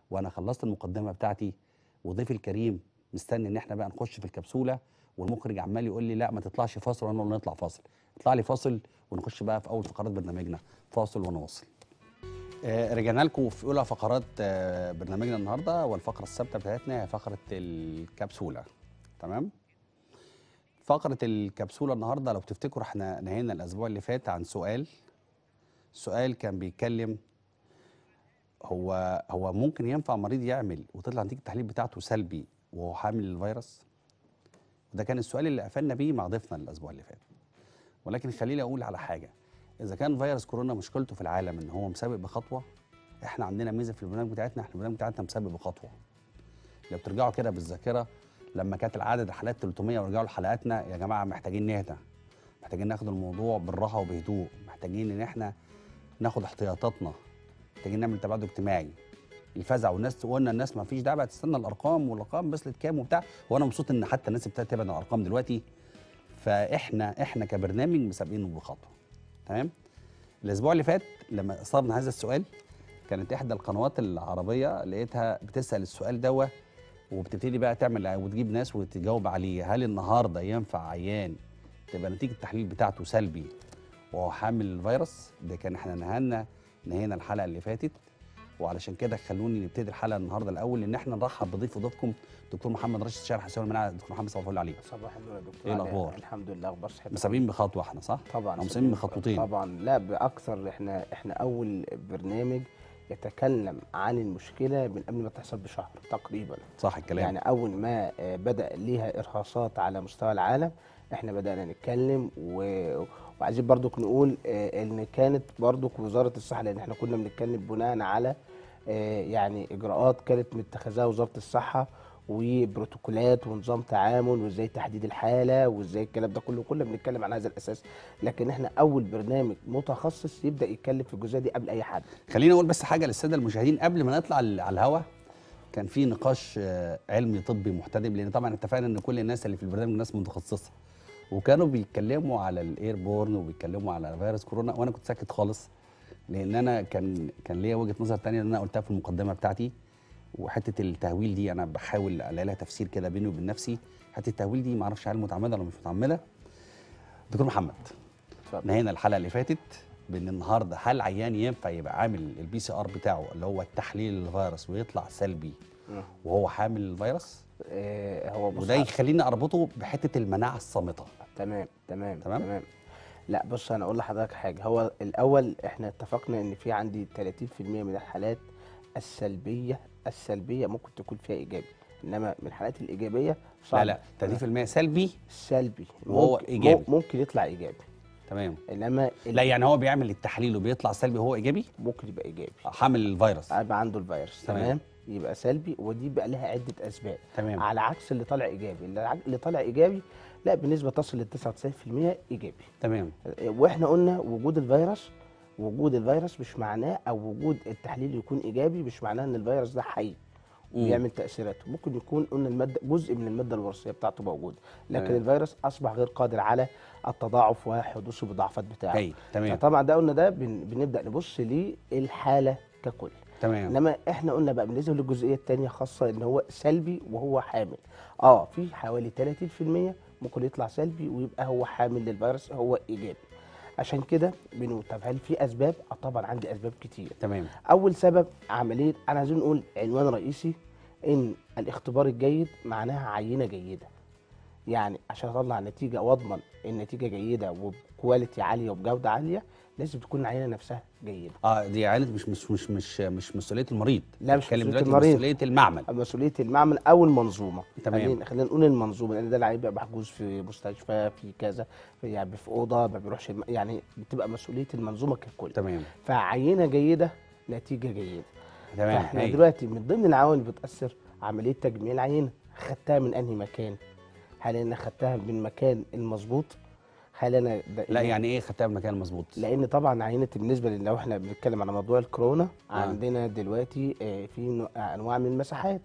وانا خلصت المقدمه بتاعتي وضيفي الكريم مستني ان احنا بقى نخش في الكبسوله والمخرج عمال يقول لي لا ما تطلعش فاصل وانا اقول له نطلع فاصل اطلع لي فاصل ونخش بقى في اول فقرات برنامجنا فاصل ونواصل آه رجعنا لكم في اولى فقرات آه برنامجنا النهارده والفقره الثابته بتاعتنا هي فقره الكبسوله تمام فقره الكبسوله النهارده لو تفتكروا احنا نهينا الاسبوع اللي فات عن سؤال سؤال كان بيتكلم هو هو ممكن ينفع مريض يعمل وتطلع نتيجه التحليل بتاعته سلبي وهو حامل الفيروس وده كان السؤال اللي قفلنا بيه مع ضيفنا الاسبوع اللي فات ولكن خليني اقول على حاجه اذا كان فيروس كورونا مشكلته في العالم ان هو مسابق بخطوه احنا عندنا ميزه في البرنامج بتاعتنا احنا البرنامج بتاعتنا مسابق بخطوه لو بترجعوا كده بالذاكره لما كانت العدد الحالات 300 ورجعوا لحلقاتنا يا جماعه محتاجين نهدى محتاجين ناخد الموضوع بالراحه وبهدوء محتاجين ان احنا ناخد احتياطاتنا محتاجين نعمل تباعد اجتماعي الفزع والناس قلنا الناس ما فيش داعي بقى تستنى الارقام والارقام وصلت كام وبتاع وانا مبسوط ان حتى الناس ابتدت تبعد عن الارقام دلوقتي فاحنا احنا كبرنامج مسابقينه بخطوه تمام الاسبوع اللي فات لما اصابنا هذا السؤال كانت احدى القنوات العربيه لقيتها بتسال السؤال دوت وبتبتدي بقى تعمل وتجيب ناس وتجاوب عليه هل النهارده ينفع عيان تبقى نتيجه التحليل بتاعته سلبي وهو حامل الفيروس ده كان احنا نهانا نهينا الحلقه اللي فاتت وعلشان كده خلوني نبتدي الحلقه النهارده الاول ان احنا نرحب بضيف وضيفكم دكتور محمد راشد شارع حسين المناعه دكتور محمد صباح الفل عليك صباح النور يا دكتور إيه علي. الأخبار؟ الحمد لله اخبار صحتك مسابقين بخطوه احنا صح؟ طبعا أو مسابقين بخطوتين طبعا لا باكثر احنا احنا اول برنامج يتكلم عن المشكله من قبل ما تحصل بشهر تقريبا صح الكلام يعني اول ما آه، بدا ليها ارهاصات على مستوى العالم احنا بدانا نتكلم و... وعايزين برضك نقول آه، ان كانت برضك وزاره الصحه لان احنا كنا بنتكلم بناء على آه، يعني اجراءات كانت متخذها وزاره الصحه وبروتوكولات ونظام تعامل وازاي تحديد الحاله وازاي الكلام ده كله كنا بنتكلم عن هذا الاساس لكن احنا اول برنامج متخصص يبدا يتكلم في الجزئيه دي قبل اي حد خليني اقول بس حاجه للساده المشاهدين قبل ما نطلع ال- على الهوا كان في نقاش آه، علمي طبي محتدم لان طبعا اتفقنا ان كل الناس اللي في البرنامج ناس متخصصه وكانوا بيتكلموا على الايربورن وبيتكلموا على فيروس كورونا وانا كنت ساكت خالص لان انا كان كان ليا وجهه نظر تانية اللي انا قلتها في المقدمه بتاعتي وحته التهويل دي انا بحاول الاقي لها تفسير كده بيني وبين نفسي حته التهويل دي ما اعرفش هل متعمده ولا مش متعمده دكتور محمد اتفضل. نهينا الحلقه اللي فاتت بان النهارده هل عيان ينفع يبقى عامل البي سي ار بتاعه اللي هو التحليل الفيروس ويطلع سلبي مم. وهو حامل الفيروس آه، هو بص وده يخليني اربطه بحته المناعه الصامته تمام تمام تمام؟ تمام لا بص انا اقول لحضرتك حاجه هو الاول احنا اتفقنا ان في عندي 30% من الحالات السلبيه السلبيه ممكن تكون فيها ايجابي انما من الحالات الايجابيه لا صعب لا 30% سلبي سلبي وهو ممكن إيجابي. ممكن يطلع ايجابي تمام انما ال- لا يعني هو بيعمل التحليل وبيطلع سلبي وهو ايجابي ممكن يبقى ايجابي حامل الفيروس يبقى عنده الفيروس تمام. تمام يبقى سلبي ودي بقى لها عده اسباب تمام على عكس اللي طالع ايجابي اللي ع- اللي طالع ايجابي لا بنسبه تصل ل 99% ايجابي تمام واحنا قلنا وجود الفيروس وجود الفيروس مش معناه او وجود التحليل يكون ايجابي مش معناه ان الفيروس ده حي مم. بيعمل تاثيراته ممكن يكون قلنا الماده جزء من الماده الوراثيه بتاعته موجوده لكن تمام. الفيروس اصبح غير قادر على التضاعف وحدوث المضاعفات بتاعه هي تمام فطبعا ده قلنا ده بن- بنبدا نبص للحاله ككل تمام انما احنا قلنا بقى بالنسبه للجزئيه الثانيه خاصه ان هو سلبي وهو حامل اه في حوالي 30% ممكن يطلع سلبي ويبقى هو حامل للفيروس هو ايجابي عشان كده بنقول طب هل في اسباب اه طبعا عندي اسباب كتير تمام اول سبب عمليه انا عايزين نقول عنوان رئيسي ان الاختبار الجيد معناها عينه جيده يعني عشان اطلع نتيجه واضمن النتيجه جيده وبكواليتي عاليه وبجوده عاليه لازم تكون العينه نفسها جيده اه دي عينه مش مش مش مش مش مسؤوليه المريض لا، مش بتكلم مسؤولية دلوقتي المريض. مسؤوليه المعمل مسؤوليه المعمل او المنظومه تمام. خلينا خلينا نقول المنظومه لان ده اللي هيبقى محجوز في مستشفى في كذا في يعني في اوضه ما بيروحش الم... يعني بتبقى مسؤوليه المنظومه ككل تمام فعينه جيده نتيجه جيده تمام فاحنا هي. دلوقتي من ضمن العوامل اللي بتاثر عمليه تجميع العينه خدتها من انهي مكان هل انا خدتها من المكان المظبوط هل انا ده لا يعني ايه خدتها بمكان مظبوط لان طبعا عينه بالنسبه لو احنا بنتكلم على موضوع الكورونا آه. عندنا دلوقتي آه، في نوع- انواع من المساحات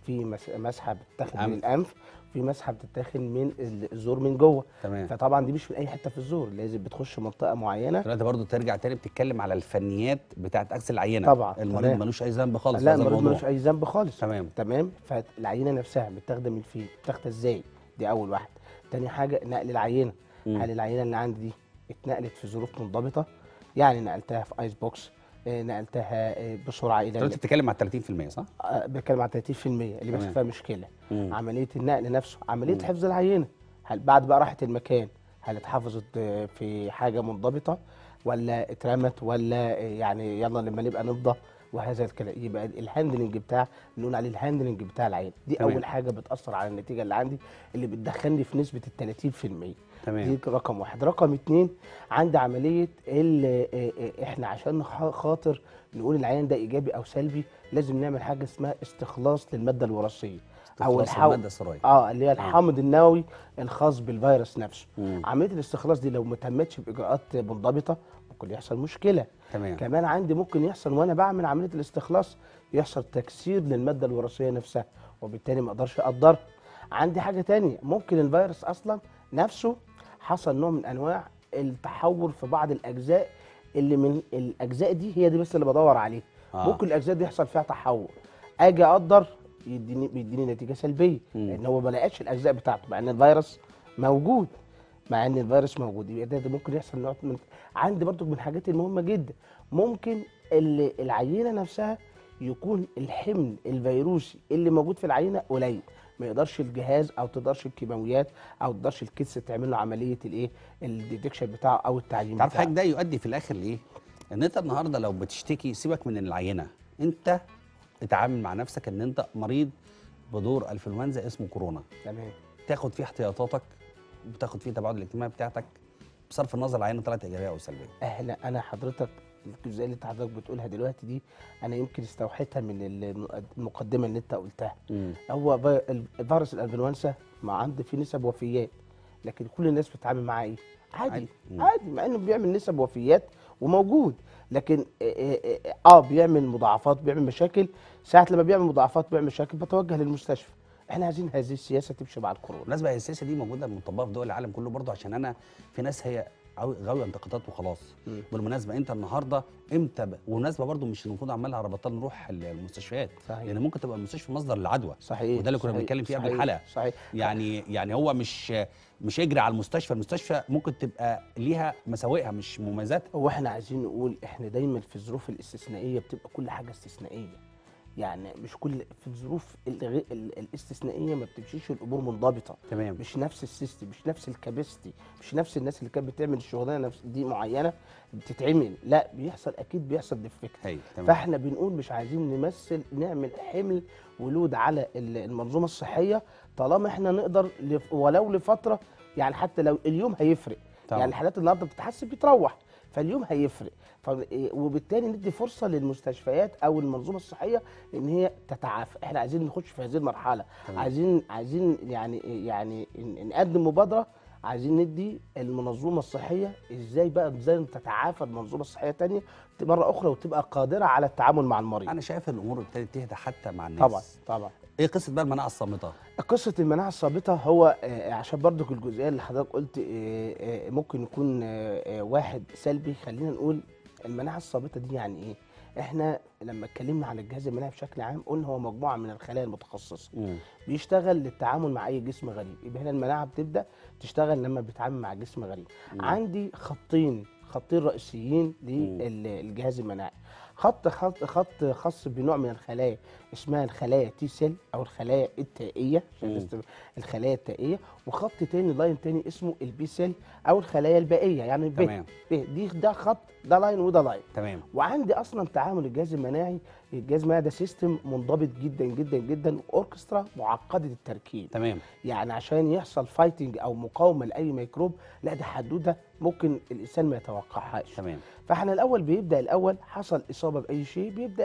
في مس- مسحه بتتاخد الأنف. من الانف في مسحه بتتاخد من الزور من جوه تمام فطبعا دي مش من اي حته في الزور لازم بتخش منطقه معينه دلوقتي برضو ترجع تاني بتتكلم على الفنيات بتاعت اكس العينه طبعا، المريض تمام. ملوش اي ذنب خالص في لا هذا المريض الموضوع ملوش اي ذنب خالص تمام تمام فالعينه نفسها متاخده من فين بتاخده ازاي دي اول واحده تاني حاجه نقل العينه مم. هل العينه اللي عندي دي اتنقلت في ظروف منضبطه يعني نقلتها في ايس بوكس آه، نقلتها آه، بسرعه الى دلوقتي بتتكلم على 30% صح؟ آه، بتكلم على 30% اللي بيحصل تمام. فيها مشكله مم. عمليه النقل نفسه عمليه مم. حفظ العينه هل بعد بقى راحت المكان هل اتحفظت آه، في حاجه منضبطه ولا اترمت ولا آه، يعني يلا لما نبقى نفضى وهذا الكلام يبقى الهاندلنج بتاع نقول عليه الهاندلنج بتاع العين دي تمام. اول حاجه بتاثر على النتيجه اللي عندي اللي بتدخلني في نسبه ال 30% تمام دي رقم واحد رقم اتنين عندي عملية ال- آه، آه، احنا عشان خ- خاطر نقول العيان ده ايجابي او سلبي لازم نعمل حاجة اسمها استخلاص للمادة الوراثية او استخلاص الحو... الماده السرايه اه اللي هي الحامض النووي الخاص بالفيروس نفسه مم. عملية الاستخلاص دي لو ما تمتش باجراءات منضبطة ممكن يحصل مشكلة تمام كمان عندي ممكن يحصل وانا بعمل عمليه الاستخلاص يحصل تكسير للماده الوراثيه نفسها وبالتالي ما اقدرش اقدرها عندي حاجه تانية ممكن الفيروس اصلا نفسه حصل نوع من انواع التحور في بعض الاجزاء اللي من الاجزاء دي هي دي بس اللي بدور عليها آه. ممكن الاجزاء دي يحصل فيها تحور اجي اقدر يديني بيديني نتيجه سلبيه مم. لان هو ما لقاش الاجزاء بتاعته مع ان الفيروس موجود مع ان الفيروس موجود يبقى ده, ده ممكن يحصل نوع من عندي برضو من الحاجات المهمه جدا ممكن ال- العينه نفسها يكون الحمل الفيروسي اللي موجود في العينه قليل ما يقدرش الجهاز او تقدرش الكيماويات او تقدرش الكيس تعمل له عمليه الايه الديتكشن بتاعه او التعليم تعرف بتاعه حاجه ده يؤدي في الاخر لايه؟ ان انت النهارده لو بتشتكي سيبك من العينه انت اتعامل مع نفسك ان انت مريض بدور انفلونزا اسمه كورونا تمام تاخد فيه احتياطاتك بتاخد فيه التباعد الاجتماعي بتاعتك بصرف النظر العينه طلعت ايجابيه او سلبيه اهلا انا حضرتك الجزئيه اللي انت حضرتك بتقولها دلوقتي دي انا يمكن استوحيتها من ال- المقدمه اللي انت قلتها مم. هو في- ال- فيروس الانفلونزا ما عنده فيه نسب وفيات لكن كل الناس بتتعامل معاه ايه عادي عادي. مم. عادي مع انه بيعمل نسب وفيات وموجود لكن اه, اه, اه, آه بيعمل مضاعفات بيعمل مشاكل ساعه لما بيعمل مضاعفات بيعمل مشاكل بتوجه للمستشفى احنا عايزين هذه السياسه تمشي مع الكورونا بالمناسبه هي السياسه دي موجوده مطبقه في دول العالم كله برضه عشان انا في ناس هي عاو- غاويه انتقادات وخلاص مم. بالمناسبه انت النهارده امتى ب... والمناسبه برضه مش المفروض عمالها على بطال نروح ال- المستشفيات صحيح لان ممكن تبقى المستشفى مصدر للعدوى صحيح وده اللي كنا صحيح، بنتكلم فيه قبل صحيح، الحلقة. صحيح يعني يعني هو مش مش اجري على المستشفى المستشفى ممكن تبقى ليها مساوئها مش مميزاتها هو احنا عايزين نقول احنا دايما في الظروف الاستثنائيه بتبقى كل حاجه استثنائيه يعني مش كل في الظروف الغ- ال- الاستثنائيه ما بتمشيش الامور منضبطه تمام مش نفس السيستم مش نفس الكاباسيتي مش نفس الناس اللي كانت بتعمل الشغلانه نفس دي معينه بتتعمل لا بيحصل اكيد بيحصل ديفكت هي تمام فاحنا بنقول مش عايزين نمثل نعمل حمل ولود على ال- المنظومه الصحيه طالما احنا نقدر لف- ولو لفتره يعني حتى لو اليوم هيفرق طبعا. يعني الحالات النهارده بتتحسن بتروح فاليوم هيفرق ف... إيه، وبالتالي ندي فرصه للمستشفيات او المنظومه الصحيه ان هي تتعافى احنا عايزين نخش في هذه المرحله تمام. عايزين عايزين يعني يعني ن- نقدم مبادره عايزين ندي المنظومه الصحيه ازاي بقى ازاي تتعافى المنظومه الصحيه تانية مره اخرى وتبقى قادره على التعامل مع المريض انا شايف ان الامور ابتدت تهدى حتى مع الناس طبعا طبعا ايه قصه بقى المناعه الصامته قصة المناعة الصامتة هو آه، عشان برضك الجزئية اللي حضرتك قلت آه، آه، ممكن يكون آه، آه، واحد سلبي خلينا نقول المناعة الصامتة دي يعني ايه؟ احنا لما اتكلمنا عن الجهاز المناعي بشكل عام قلنا هو مجموعة من الخلايا المتخصصة مم. بيشتغل للتعامل مع اي جسم غريب يبقى هنا المناعة بتبدأ تشتغل لما بتتعامل مع جسم غريب مم. عندي خطين خطين رئيسيين للجهاز المناعي خط خط خط خاص بنوع من الخلايا اسمها الخلايا تي سيل او الخلايا التائيه عشان مم. بس- الخلايا التائيه وخط تاني لاين تاني اسمه البي سيل او الخلايا البائيه يعني ب تمام ب دي ده خط ده لاين وده لاين تمام وعندي اصلا تعامل الجهاز المناعي الجهاز المناعي ده سيستم منضبط جدا جدا جدا اوركسترا معقده التركيب تمام يعني عشان يحصل فايتنج او مقاومه لاي ميكروب لا ده حدوده ممكن الانسان ما يتوقعهاش تمام فاحنا الاول بيبدا الاول حصل اصابه باي شيء بيبدا ال-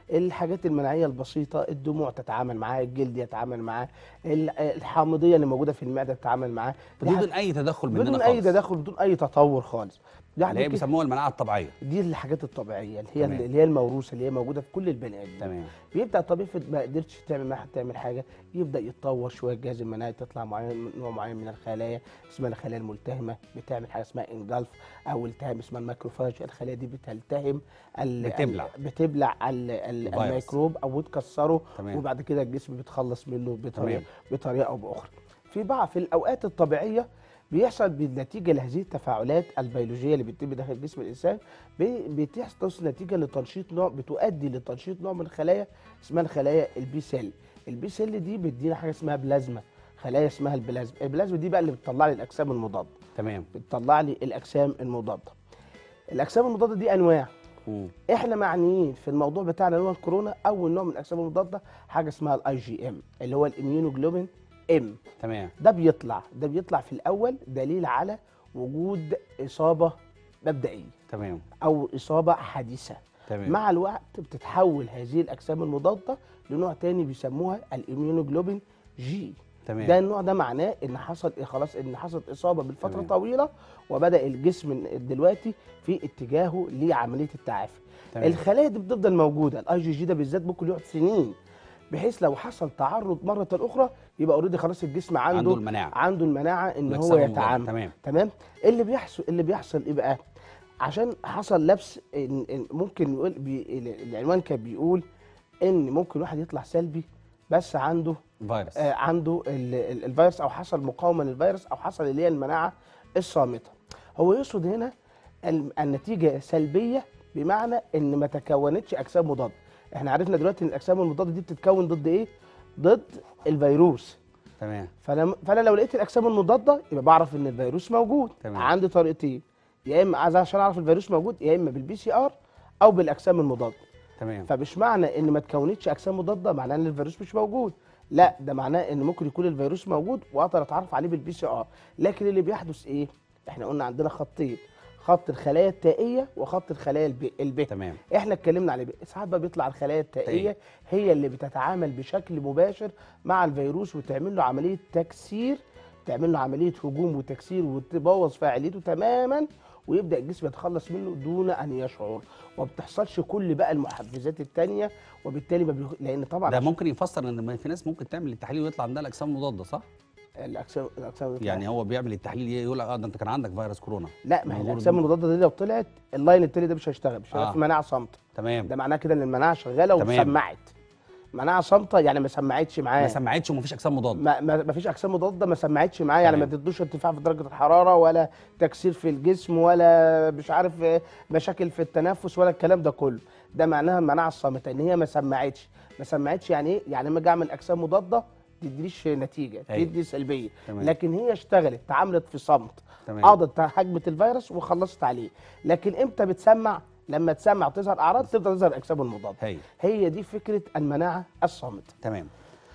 الحاجات المناعيه البسيطه الدموع تتعامل معاها الجلد يتعامل معاه ال- الحامضيه اللي موجوده في المعده تتعامل معاه دي بدون حاجة- اي تدخل مننا بدون اي خالص. تدخل بدون اي تطور خالص اللي هي يعني كده- بيسموها المناعه الطبيعيه دي الحاجات الطبيعيه اللي هي تمام. اللي هي الموروثه اللي هي موجوده في كل البني ادمين تمام بيبدا الطبيعي في- ما قدرتش تعمل معاه تعمل حاجه يبدا يتطور شويه الجهاز المناعي تطلع معين نوع معين من الخلايا اسمها الخلايا الملتهمه بتعمل حاجه اسمها انجلف او التهام اسمها الماكروفاج الخلايا دي بتلتهم ال- بتبلع. ال- بتبلع ال- ال- الفيروس. الميكروب او تكسره تمام. وبعد كده الجسم بيتخلص منه بطريقه تمام. بطريقه او باخرى في بعض في الاوقات الطبيعيه بيحصل بالنتيجه لهذه التفاعلات البيولوجيه اللي بتتم داخل جسم الانسان بي- بتحصل نتيجه لتنشيط نوع بتؤدي لتنشيط نوع من الخلايا اسمها الخلايا البي سيل البي سيل دي بتدينا حاجه اسمها بلازما خلايا اسمها البلازما البلازما دي بقى اللي بتطلع لي الاجسام المضاده تمام بتطلع لي الاجسام المضاده الاجسام المضاده دي انواع مم. احنا معنيين في الموضوع بتاعنا اللي هو الكورونا اول نوع من الاجسام المضاده حاجه اسمها الاي جي ام اللي هو الاميونوجلوبين ام تمام ده بيطلع ده بيطلع في الاول دليل على وجود اصابه مبدئيه تمام او اصابه حديثه تمام مع الوقت بتتحول هذه الاجسام المضاده لنوع تاني بيسموها الاميونوجلوبين جي تمام ده النوع ده معناه ان حصل إيه خلاص ان حصلت اصابه بالفتره تمام. طويله وبدا الجسم دلوقتي في اتجاهه لعمليه التعافي تمام. الخلايا دي بتفضل موجوده الاي جي جي ده بالذات ممكن يقعد سنين بحيث لو حصل تعرض مره اخرى يبقى اوريدي خلاص الجسم عنده عنده المناعه عنده المناعه ان الأجسام هو المضادة. يتعامل تمام تمام اللي بيحصل اللي بيحصل ايه بقى عشان حصل لبس إن إن ممكن يقول بي العنوان كان بيقول ان ممكن واحد يطلع سلبي بس عنده فيروس آه عنده ال- ال- الفيروس او حصل مقاومه للفيروس او حصل اللي هي المناعه الصامته هو يقصد هنا ال- النتيجه سلبيه بمعنى ان ما تكونتش اجسام مضاده احنا عرفنا دلوقتي ان الاجسام المضاده دي بتتكون ضد ايه ضد الفيروس تمام فانا فانا لو لقيت الاجسام المضاده يبقى بعرف ان الفيروس موجود تمام. عندي طريقتين يا اما عايز عشان اعرف الفيروس موجود يا اما بالبي سي ار او بالاجسام المضاده تمام فمش معنى ان ما تكونتش اجسام مضاده معناه ان الفيروس مش موجود لا ده معناه ان ممكن يكون الفيروس موجود واقدر اتعرف عليه بالبي سي ار لكن اللي بيحدث ايه احنا قلنا عندنا خطين خط الخلايا التائيه وخط الخلايا الب الب تمام احنا اتكلمنا عليه ساعات بقى بيطلع الخلايا التائيه هي اللي بتتعامل بشكل مباشر مع الفيروس وتعمل له عمليه تكسير تعمل له عمليه هجوم وتكسير وتبوظ فاعليته تماما ويبدا الجسم يتخلص منه دون ان يشعر وما بتحصلش كل بقى المحفزات التانية وبالتالي ما بيخ... لان طبعا ده ممكن يفسر ان ما في ناس ممكن تعمل التحليل ويطلع عندها الاجسام مضاده صح؟ الاجسام الاجسام يعني هو بيعمل التحليل يقول لك اه ده انت كان عندك فيروس كورونا لا ما هي موجود الاجسام دي. المضاده دي لو طلعت اللاين التاني ده مش هيشتغل مش هيبقى آه. في مناعه صامته تمام ده معناه كده ان المناعه شغاله تمام. وسمعت مناعه صامته يعني ما سمعتش معاه ما سمعتش ومفيش اجسام مضاده ما, ما, ما فيش اجسام مضاده ما سمعتش معاه يعني ما تمام. ادتلوش ارتفاع في درجه الحراره ولا تكسير في الجسم ولا مش عارف آه، مشاكل في التنفس ولا الكلام ده كله ده معناها المناعه الصامته ان هي ما سمعتش ما سمعتش يعني ايه يعني لما اجي اعمل اجسام مضاده تديش نتيجه أيوة. تدي سلبيه تمام. لكن هي اشتغلت تعاملت في صمت تمام قضت هجمه الفيروس وخلصت عليه لكن امتى بتسمع لما تسمع تظهر اعراض تبدا تظهر الاجسام المضاده هي هي دي فكره المناعه الصامته تمام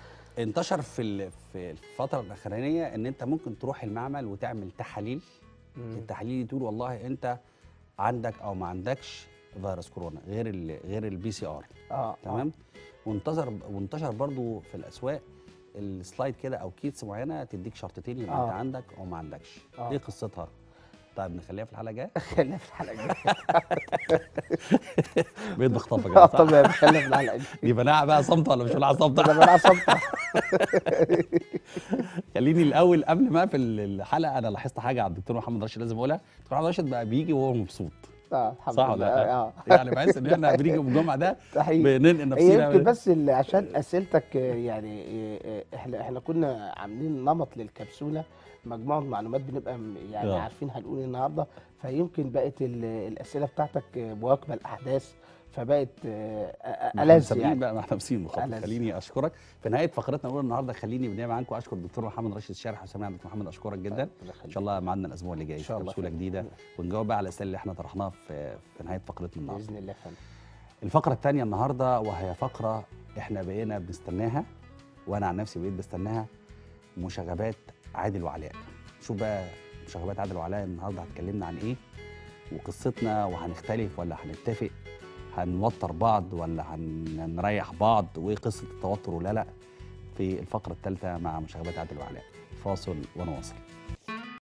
انتشر في ال- في الفتره الاخرانيه ان انت ممكن تروح المعمل وتعمل تحاليل التحاليل دي تقول والله انت عندك او ما عندكش فيروس كورونا غير ال غير البي سي ار اه تمام وانتظر وانتشر برضو في الاسواق السلايد كده او كيتس معينه تديك شرطتين يبقى آه. انت عندك او ما عندكش آه. ايه قصتها طيب نخليها في الحلقه الجايه خلينا في الحلقه الجايه بقيت بخطفك اه أنا، صح؟ طبعا خلينا في الحلقه الجايه دي مناعه بقى صامته ولا مش مناعه ده صامته مناعه صامته خليني الاول قبل ما اقفل الحلقه انا لاحظت حاجه على الدكتور محمد راشد لازم اقولها الدكتور محمد راشد بقى بيجي وهو مبسوط اه الحمد صح ولا لله لا؟ اه يعني بحس ان احنا بنيجي يوم الجمعه ده صحيح بننقل هي نفسنا يمكن بس اللي عشان اسئلتك آه، يعني آه، آه، احنا احنا كنا عاملين نمط للكبسوله مجموعه معلومات بنبقى م- يعني آه. عارفين هنقول إيه النهارده فيمكن بقت ال- الاسئله بتاعتك آه، مواكبه الاحداث فبقت آه، آه، ما احنا ألذ مسابقين يعني بقى ما احنا مسابقين بخاطر ألذ. خليني اشكرك في نهايه فقرتنا الاولى النهارده خليني بالنيابه عنكم اشكر الدكتور محمد راشد الشارح وسامع دكتور محمد اشكرك جدا ان شاء الله معانا الاسبوع اللي جاي إن شاء في الله كبسوله خير. جديده ونجاوب بقى على الاسئله اللي احنا طرحناها في في نهايه فقرتنا النهارده باذن الله يا فندم الفقره الثانيه النهارده وهي فقره احنا بقينا بنستناها وانا عن نفسي بقيت بستناها مشاغبات عادل وعلاء شوف بقى مشاغبات عادل وعلاء النهارده هتكلمنا عن ايه وقصتنا وهنختلف ولا هنتفق هنوتر بعض ولا هنريح بعض وايه قصه التوتر ولا لا في الفقره الثالثه مع مشاغبات عادل وعلاء فاصل ونواصل